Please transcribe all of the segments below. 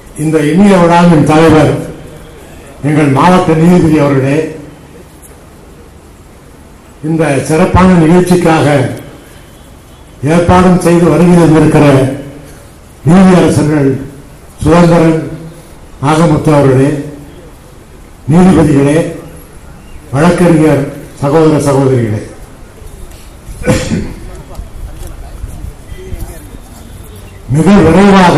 இந்த இனிய விழாவின் தலைவர் எங்கள் மாவட்ட நீதிபதி அவர்களே இந்த சிறப்பான நிகழ்ச்சிக்காக ஏற்பாடும் செய்து வருகை தந்திருக்கிற நீதியரசர்கள் சுதந்திரன் நாகமுத்து அவர்களே நீதிபதிகளே வழக்கறிஞர் சகோதர சகோதரிகளே மிக விரைவாக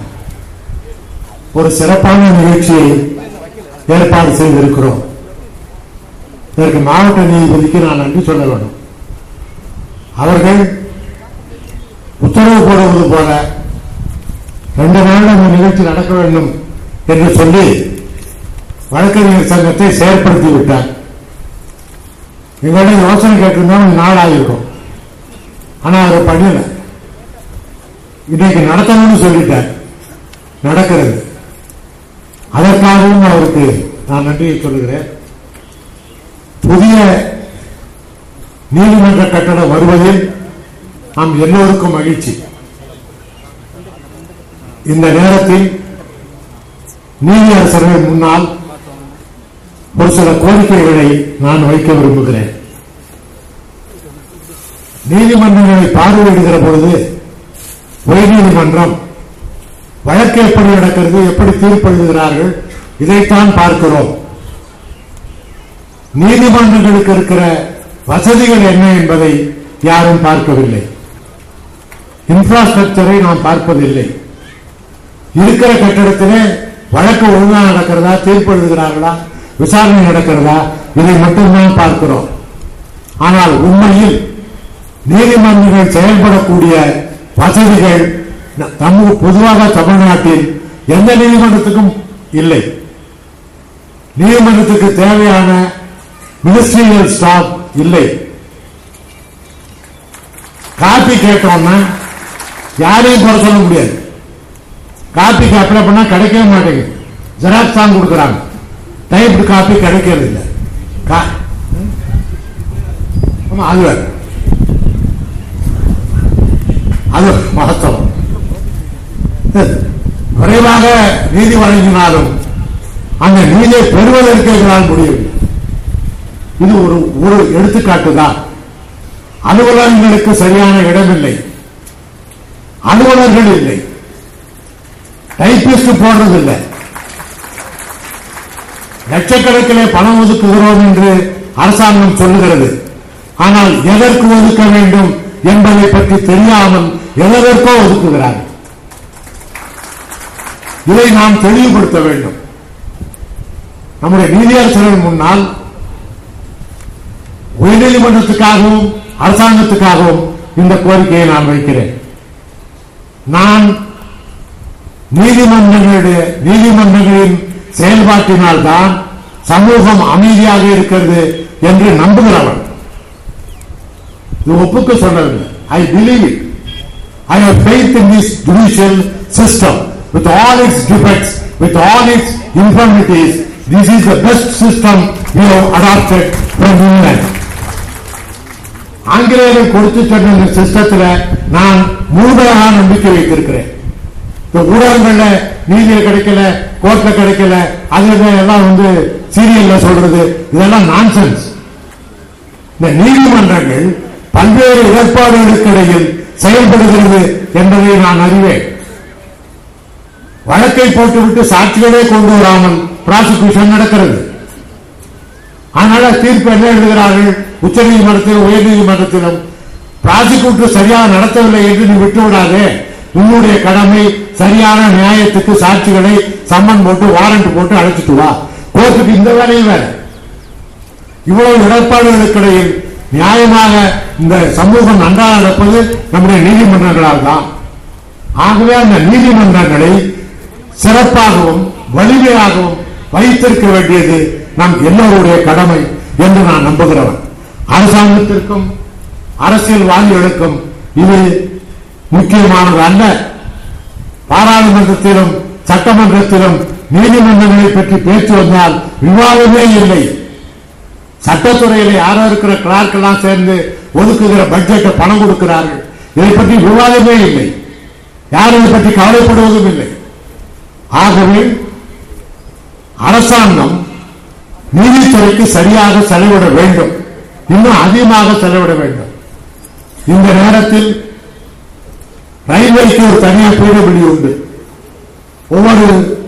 ஒரு சிறப்பான நிகழ்ச்சியை ஏற்பாடு செய்திருக்கிறோம் இதற்கு மாவட்ட நீதிபதிக்கு நான் நன்றி சொல்ல வேண்டும் அவர்கள் உத்தரவு போடுவது போல ரெண்டு நாள் அந்த நிகழ்ச்சி நடக்க வேண்டும் என்று சொல்லி வழக்கறிஞர் சங்கத்தை செயற்படுத்தி விட்டார் எங்களிடம் யோசனை கேட்டிருந்தா ஒரு நாள் ஆகிருக்கும் ஆனா அவர் பண்ணல இன்னைக்கு நடத்தணும்னு சொல்லிட்டார் நடக்கிறது அதற்காகவும் அவருக்கு நான் நன்றியை சொல்லுகிறேன் புதிய நீதிமன்ற கட்டடம் வருவதில் நாம் எல்லோருக்கும் மகிழ்ச்சி இந்த நேரத்தில் நீதியரசர்கள் முன்னால் ஒரு சில கோரிக்கைகளை நான் வைக்க விரும்புகிறேன் நீதிமன்றங்களை பார்வையிடுகிற பொழுது உயர்நீதிமன்றம் வழக்கு எப்படி நடக்கிறது எப்படி தீர்ப்பு எழுதுகிறார்கள் இதைத்தான் பார்க்கிறோம் நீதிமன்றங்களுக்கு இருக்கிற வசதிகள் என்ன என்பதை யாரும் பார்க்கவில்லை இன்ஃப்ராஸ்ட்ரக்சரை நாம் பார்ப்பதில்லை இருக்கிற கட்டிடத்திலே வழக்கு ஒழுங்கா நடக்கிறதா தீர்ப்பு எழுதுகிறார்களா விசாரணை நடக்கிறதா இதை மட்டும்தான் பார்க்கிறோம் ஆனால் உண்மையில் நீதிமன்றங்கள் செயல்படக்கூடிய வசதிகள் ந- நம்ம பொதுவாக தமிழ்நாட்டில் எந்த நீதிமன்றத்துக்கும் இல்லை நீதிமன்றத்துக்கு தேவையான மினிஸ்ட்ரியல் ஸ்டாஃப் இல்லை காப்பி கேட்டோம்னா யாரையும் குறை சொல்ல முடியாது காப்பிக்கு அப்ளை பண்ணா கிடைக்கவே மாட்டேங்குது ஜெராக்ஸ் தான் கொடுக்குறாங்க டைப்டு காப்பி கிடைக்கிறது இல்லை கா- ஆமா அது வேற அது மகத்துவம் விரைவாக நீதி வழங்கினாலும் அந்த நீதியை பெறுவதற்கு எங்களால் முடியவில்லை இது ஒரு ஒரு எடுத்துக்காட்டு தான் அலுவலகங்களுக்கு சரியான இடமில்லை அலுவலர்கள் இல்லை டைபிஸ்ட் போடுறதில்லை லட்சக்கணக்கிலே பணம் ஒதுக்குகிறோம் என்று அரசாங்கம் சொல்லுகிறது ஆனால் எதற்கு ஒதுக்க வேண்டும் என்பதை பற்றி தெரியாமல் எதற்கோ ஒதுக்குகிறார்கள் இதை நாம் தெளிவுபடுத்த வேண்டும் நம்முடைய நீதியரசர்கள் முன்னால் உயர்நீதிமன்றத்துக்காகவும் அரசாங்கத்துக்காகவும் இந்த கோரிக்கையை நான் வைக்கிறேன் நான் நீதிமன்றங்களுடைய நீதிமன்றங்களின் செயல்பாட்டினால் தான் சமூகம் அமைதியாக இருக்கிறது என்று நம்புகிறவன் இது ஒப்புக்கு சொல்லவில்லை I believe it I have faith in this judicial system with all its defects, with all its infirmities. This is the best system we have adopted from England. ஆங்கிலேயர்கள் கொடுத்து சொன்ன இந்த சிஸ்டத்துல நான் முழுமையாக நம்பிக்கை வைத்திருக்கிறேன் இந்த ஊடகங்கள்ல நீதியில கிடைக்கல கோர்ட்ல கிடைக்கல அது இது எல்லாம் வந்து சீரியல்ல சொல்றது இதெல்லாம் நான்சென்ஸ் இந்த நீதிமன்றங்கள் பல்வேறு இடர்பாடுகளுக்கு இடையில் செயல்படுகிறது என்பதை நான் அறிவேன் வழக்கை போட்டுவிட்டு சாட்சிகளே கொண்டு வராமல் பிராசிக்யூஷன் நடக்கிறது அதனால தீர்ப்பு என்ன எழுதுகிறார்கள் உச்ச நீதிமன்றத்திலும் உயர் நீதிமன்றத்திலும் பிராசிக்யூட்டர் சரியாக நடத்தவில்லை என்று நீ விட்டுவிடாதே உன்னுடைய கடமை சரியான நியாயத்துக்கு சாட்சிகளை சம்மன் போட்டு வாரண்ட் போட்டு அழைச்சிட்டு வா கோர்ட்டுக்கு இந்த வேலையும் வேற இவ்வளவு இடர்பாடுகளுக்கு இடையில் நியாயமாக இந்த சமூகம் நன்றாக நடப்பது நம்முடைய நீதிமன்றங்களால் தான் ஆகவே அந்த நீதிமன்றங்களை சிறப்பாகவும் வலிமையாகவும் வைத்திருக்க வேண்டியது நம் எல்லோருடைய கடமை என்று நான் நம்புகிறவன் அரசாங்கத்திற்கும் அரசியல்வாதிகளுக்கும் இது முக்கியமானது அல்ல பாராளுமன்றத்திலும் சட்டமன்றத்திலும் நீதிமன்றங்களை பற்றி பேச்சு வந்தால் விவாதமே இல்லை சட்டத்துறையில யாரோ இருக்கிற கிளார்க் எல்லாம் சேர்ந்து ஒதுக்குகிற பட்ஜெட்டை பணம் கொடுக்கிறார்கள் இதை பற்றி விவாதமே இல்லை யாரும் இதை பற்றி கவலைப்படுவதும் இல்லை ஆகவே அரசாங்கம் நீதித்துறைக்கு சரியாக செலவிட வேண்டும் இன்னும் அதிகமாக செலவிட வேண்டும் இந்த நேரத்தில் ரயில்வேக்கு ஒரு தனியாக பிடபிள்யூ உண்டு ஒவ்வொரு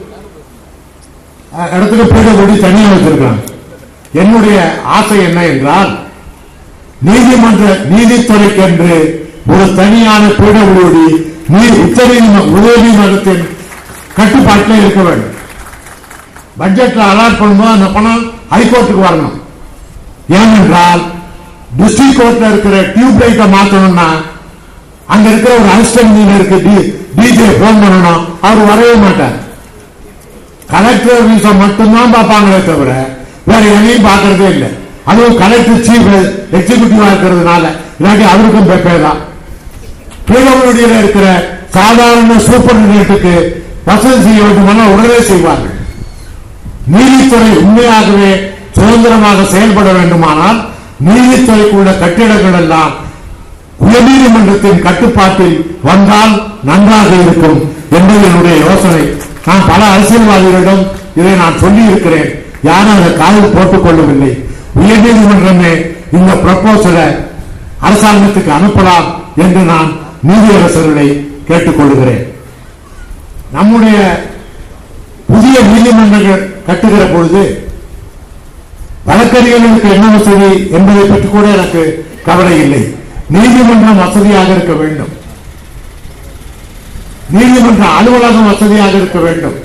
அஹ், இடத்துக்கு பிடபிள்யூ தனியாக வச்சிருக்காங்க என்னுடைய ஆசை என்ன என்றால் நீதிமன்ற நீதித்துறைக்கென்று ஒரு தனியான பிடபிள்யூடி நீதி உச்சநீதிமன்ற உயர்நீதிமன்றத்தின் கட்டுப்பாட்டில் இருக்க வேண்டும் பட்ஜெட்ல அலாட் பண்ணும்போது அந்த பணம் ஹைகோர்ட்டுக்கு வரணும் ஏனென்றால் டிஸ்ட்ரிக்ட் கோர்ட்ல இருக்கிற டியூப் லைட்டை மாத்தணும்னா அங்க இருக்கிற ஒரு அசிஸ்டன்ட் இன்ஜினியருக்கு டிஜே போன் பண்ணணும் அவர் வரவே மாட்டார் கலெக்டர் ஆபீஸ மட்டும்தான் பார்ப்பாங்களே தவிர வேற எதையும் பார்க்கறதே இல்லை அதுவும் கலெக்டர் சீஃப் எக்ஸிகியூட்டிவா இருக்கிறதுனால இல்லாட்டி அவருக்கும் பெப்பே தான் பிடபிள்யூடியில் இருக்கிற சாதாரண சூப்பரிண்டென்டென்ட்டுக்கு வசதி செய்ய வேண்டுமானால் உடனே செய்வார்கள் நீதித்துறை உண்மையாகவே சுதந்திரமாக செயல்பட வேண்டுமானால் நீதித்துறைக்குள்ள கட்டிடங்கள் எல்லாம் உயர்நீதிமன்றத்தின் கட்டுப்பாட்டில் வந்தால் நன்றாக இருக்கும் என்பது என்னுடைய யோசனை நான் பல அரசியல்வாதிகளிடம் இதை நான் சொல்லி இருக்கிறேன் யாரும் அதை காதில் போட்டுக் கொள்ளவில்லை உயர்நீதிமன்றமே இந்த ப்ரப்போசலை அரசாங்கத்துக்கு அனுப்பலாம் என்று நான் நீதியரசர்களை கேட்டுக்கொள்கிறேன் நம்முடைய புதிய நீதிமன்றங்கள் கட்டுகிற பொழுது வழக்கறிஞர்களுக்கு என்ன வசதி என்பதை பற்றி கூட எனக்கு கவலை இல்லை நீதிமன்றம் வசதியாக இருக்க வேண்டும் நீதிமன்ற அலுவலகம் வசதியாக இருக்க வேண்டும்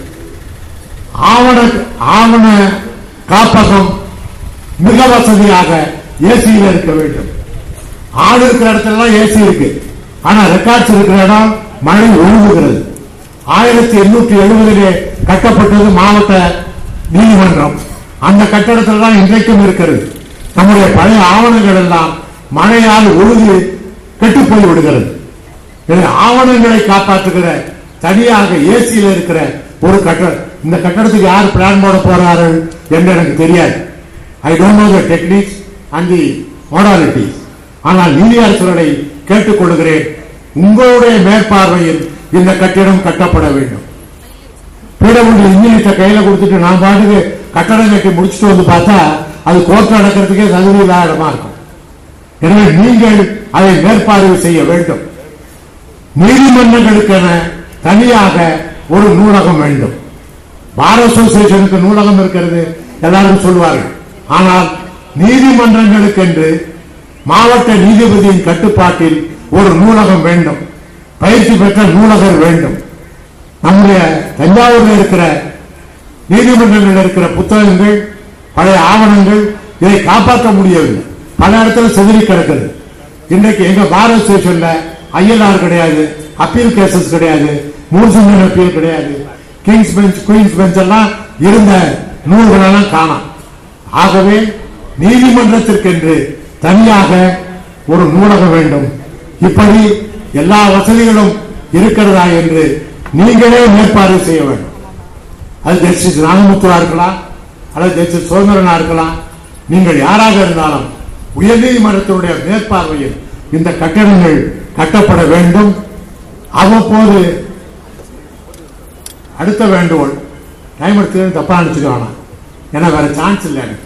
ஆவண ஆவண காப்பகம் மிக வசதியாக ஏசியில் இருக்க வேண்டும் ஆள் இருக்கிற இடத்துல ஏசி இருக்கு ஆனா ரெக்கார்ட்ஸ் இருக்கிற இடம் மழை ஒழுகுகிறது ஆயிரத்தி எண்ணூற்றி எழுபதிலே கட்டப்பட்டது மாவட்ட நீதிமன்றம் அந்த கட்டடத்தில் தான் இன்றைக்கும் இருக்கிறது நம்முடைய பழைய ஆவணங்கள் எல்லாம் மழையால் ஒழுகு கெட்டு போய் விடுகிறது எனவே ஆவணங்களை காப்பாற்றுகிற தனியாக ஏசியில் இருக்கிற ஒரு கட்டடம் இந்த கட்டடத்துக்கு யார் பிளான் போட போறார்கள் என்று எனக்கு தெரியாது I don't know the techniques and the modalities ஆனால் நீதியரசர்களை கேட்டுக்கொள்கிறேன் உங்களுடைய மேற்பார்வையில் இந்த கட்டிடம் கட்டப்பட வேண்டும் பிடபிள்யூ இன்ஜினியர்ட்ட கையில கொடுத்துட்டு நான் பாட்டுக்கு கட்டடம் கட்டி முடிச்சுட்டு வந்து பார்த்தா அது கோர்ட் நடக்கிறதுக்கே தகுதி இல்லாத இடமா இருக்கும் எனவே நீங்கள் அதை மேற்பார்வை செய்ய வேண்டும் நீதிமன்றங்களுக்கென தனியாக ஒரு நூலகம் வேண்டும் பார் அசோசியேஷனுக்கு நூலகம் இருக்கிறது எல்லாரும் சொல்வார்கள் ஆனால் நீதிமன்றங்களுக்கென்று மாவட்ட நீதிபதியின் கட்டுப்பாட்டில் ஒரு நூலகம் வேண்டும் பயிற்சி பெற்ற நூலகர் வேண்டும் நம்முடைய தஞ்சாவூரில் இருக்கிற நீதிமன்றங்களில் இருக்கிற புத்தகங்கள் பழைய ஆவணங்கள் இதை காப்பாற்ற முடியவில்லை பல இடத்துல சிதறி கிடக்குது இன்றைக்கு எங்க பார் அசோசியேஷன்ல ஐஎல்ஆர் கிடையாது அப்பீல் கேசஸ் கிடையாது மூர்சிங்கன் அப்பீல் கிடையாது கிங்ஸ் பெஞ்ச் குயின்ஸ் பெஞ்ச் எல்லாம் இருந்த நூல்கள் எல்லாம் காணாம் ஆகவே நீதிமன்றத்திற்கென்று தனியாக ஒரு நூலகம் வேண்டும் இப்படி எல்லா வசதிகளும் இருக்கிறதா என்று நீங்களே மேற்பார்வை செய்ய வேண்டும் அது ஜஸ்டிஸ் நாகமுத்துவா இருக்கலாம் அல்லது ஜஸ்டிஸ் சுதந்திரனா இருக்கலாம் நீங்கள் யாராக இருந்தாலும் உயர்நீதிமன்றத்தினுடைய மேற்பார்வையில் இந்த கட்டடங்கள் கட்டப்பட வேண்டும் அவ்வப்போது அடுத்த வேண்டுகோள் டைம் எடுத்து தப்பா நினைச்சுக்க வேணாம் ஏன்னா வேற சான்ஸ் இல்லை எனக்கு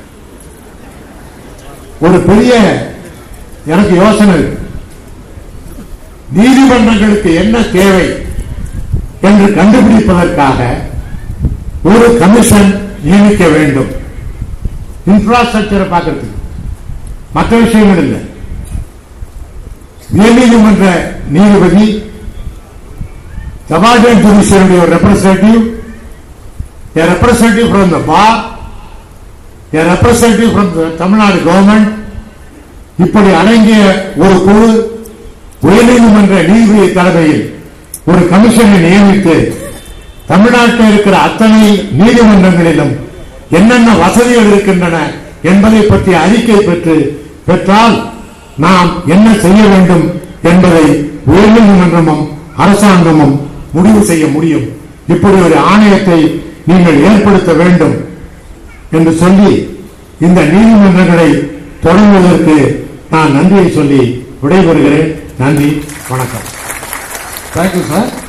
ஒரு பெரிய எனக்கு யோசனை இருக்கு நீதிமன்றங்களுக்கு என்ன தேவை என்று கண்டுபிடிப்பதற்காக ஒரு கமிஷன் நியமிக்க வேண்டும் இன்ஃப்ராஸ்ட்ரக்சரை பார்க்கறதுக்கு மற்ற விஷயங்கள் இல்லை உயர்நீதிமன்ற நீதிபதி சபார்டினேட் ஜுடிஷியருடைய ஒரு representative a representative from the bar, a representative from the Tamil Nadu government இப்படி அடங்கிய ஒரு குழு உயர்நீதிமன்ற நீதிபதி தலைமையில் ஒரு கமிஷனை நியமித்து தமிழ்நாட்டில் இருக்கிற அத்தனை நீதிமன்றங்களிலும் என்னென்ன வசதிகள் இருக்கின்றன என்பதை பற்றிய அறிக்கை பெற்று பெற்றால் நாம் என்ன செய்ய வேண்டும் என்பதை உயர்நீதிமன்றமும் அரசாங்கமும் முடிவு செய்ய முடியும் இப்படி ஒரு ஆணையத்தை நீங்கள் ஏற்படுத்த வேண்டும் என்று சொல்லி இந்த நீதிமன்றங்களை தொடங்குவதற்கு நான் நன்றியை சொல்லி விடைபெறுகிறேன் நன்றி வணக்கம் தேங்க்யூ சார்